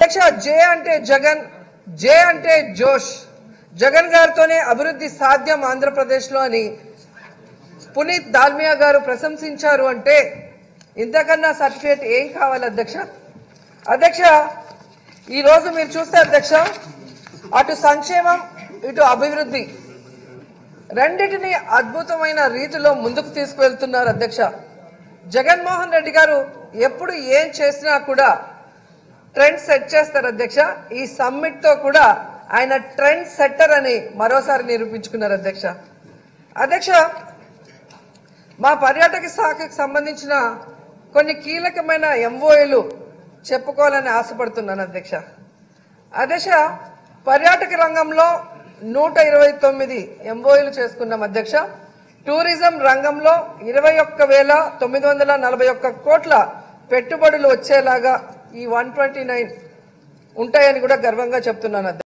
అధ్యక్ష జే అంటే జగన్ జే అంటే జోష్ జగన్ గారితోనే అభివృద్ధి సాధ్యం ఆంధ్రప్రదేశ్లో అని పునీత్ దాల్మియా గారు ప్రశంసించారు అంటే ఇంతకన్నా సర్టిఫికేట్ ఏం కావాలి అధ్యక్ష అధ్యక్ష ఈ రోజు మీరు చూస్తే అధ్యక్ష అటు సంక్షేమం ఇటు అభివృద్ధి రెండిటిని అద్భుతమైన రీతిలో ముందుకు తీసుకువెళ్తున్నారు అధ్యక్ష జగన్మోహన్ రెడ్డి గారు ఎప్పుడు ఏం చేసినా కూడా ట్రెండ్ సెట్ చేస్తారు అధ్యక్ష ఈ సమ్మిట్ తో కూడా ఆయన ట్రెండ్ సెట్టర్ అని మరోసారి నిరూపించుకున్నారు అధ్యక్ష అధ్యక్ష మా పర్యాటక శాఖకు సంబంధించిన కొన్ని కీలకమైన ఎంఓఏలు చెప్పుకోవాలని ఆశపడుతున్నాను అధ్యక్ష అధ్యక్ష పర్యాటక రంగంలో నూట ఇరవై తొమ్మిది ఎంఓఏలు చేసుకున్నాం అధ్యక్ష టూరిజం రంగంలో ఇరవై ఒక్క వేల తొమ్మిది వందల నలభై ఒక్క కోట్ల పెట్టుబడులు వచ్చేలాగా ఈ వన్ ట్వంటీ నైన్ ఉంటాయని కూడా గర్వంగా చెప్తున్నాను అధ్యక్ష